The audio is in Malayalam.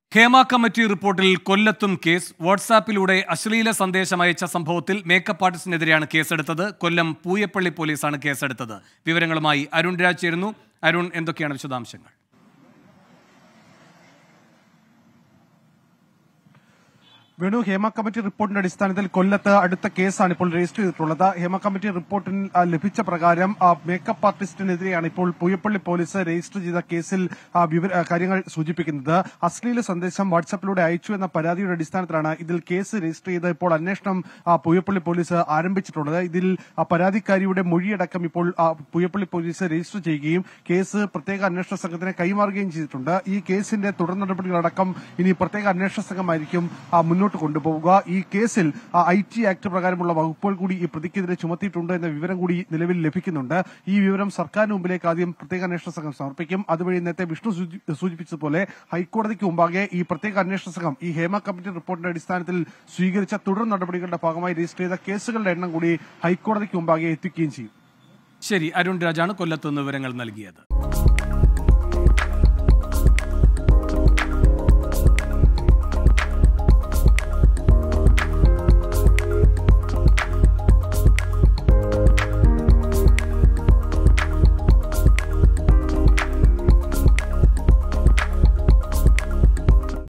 ഹേമ കമ്മിറ്റി റിപ്പോർട്ടിൽ കൊല്ലത്തും കേസ് വാട്സാപ്പിലൂടെ അശ്ലീല സന്ദേശം അയച്ച സംഭവത്തിൽ മേക്കപ്പ് ആർട്ടിസ്റ്റിനെതിരെയാണ് കേസെടുത്തത് കൊല്ലം പൂയപ്പള്ളി പോലീസാണ് കേസെടുത്തത് വിവരങ്ങളുമായി അരുൺ രാജ് ചേരുന്നു അരുൺ എന്തൊക്കെയാണ് വിശദാംശങ്ങൾ വേണു ഹേമ കമ്മിറ്റി റിപ്പോർട്ടിന്റെ അടിസ്ഥാനത്തിൽ കൊല്ലത്ത് അടുത്ത കേസാണ് ഇപ്പോൾ രജിസ്റ്റർ ചെയ്തിട്ടുള്ളത് ഹേമ കമ്മിറ്റി റിപ്പോർട്ടിൽ ആ, ലഭിച്ച പ്രകാരം ആ, മേക്കപ്പ് ആർട്ടിസ്റ്റിനെതിരെയാണ് ഇപ്പോൾ പൂയപ്പള്ളി പോലീസ് രജിസ്റ്റർ ചെയ്ത കേസിൽ ആ, വിവര ആ, കാര്യങ്ങൾ സൂചിപ്പിക്കുന്നത് അശ്ലീല സന്ദേശം വാട്സാപ്പിലൂടെ അയച്ചു എന്ന പരാതിയുടെ അടിസ്ഥാനത്തിലാണ് ഇതിൽ കേസ് രജിസ്റ്റർ ചെയ്ത് ഇപ്പോൾ അന്വേഷണം ആ, പൂയപ്പള്ളി പോലീസ് ആരംഭിച്ചിട്ടുള്ളത് ഇതിൽ ആ, പരാതിക്കാരിയുടെ മൊഴിയടക്കം ഇപ്പോൾ ആ, പൂയപ്പള്ളി പോലീസ് രജിസ്റ്റർ ചെയ്യുകയും കേസ് പ്രത്യേക അന്വേഷണ സംഘത്തിന് കൈമാറുകയും ചെയ്തിട്ടുണ്ട് ഈ കേസിന്റെ തുടർ നടപടികളടക്കം ഇനി പ്രത്യേക അന്വേഷണ സംഘമായിരിക്കും ആ, മുന്നോട്ട് കൊണ്ടുപോവുക ഈ കേസിൽ ഐ ടി ആക്ട് പ്രകാരമുള്ള വകുപ്പുകൾ കൂടി ഈ പ്രതിക്കെതിരെ ചുമത്തിയിട്ടുണ്ട് എന്ന വിവരം കൂടി നിലവിൽ ലഭിക്കുന്നുണ്ട് ഈ വിവരം സർക്കാരിന് മുമ്പിലേക്ക് ആദ്യം പ്രത്യേക അന്വേഷണ സംഘം സമർപ്പിക്കും അതുവഴി നേരത്തെ വിഷ്ണു സൂചി- സൂചിപ്പിച്ചതുപോലെ ഹൈക്കോടതിക്ക് മുമ്പാകെ ഈ പ്രത്യേക അന്വേഷണ സംഘം ഈ ഹേമ കമ്മിറ്റി റിപ്പോർട്ടിന്റെ അടിസ്ഥാനത്തിൽ സ്വീകരിച്ച തുടർ നടപടികളുടെ ഭാഗമായി രജിസ്റ്റർ ചെയ്ത കേസുകളുടെ എണ്ണം കൂടി ഹൈക്കോടതിക്ക് മുമ്പാകെ എത്തിക്കുകയും ചെയ്യും ശരി അരുൺ രാജാണ് കൊല്ലത്ത് നിന്ന് വിവരങ്ങൾ നൽകിയത്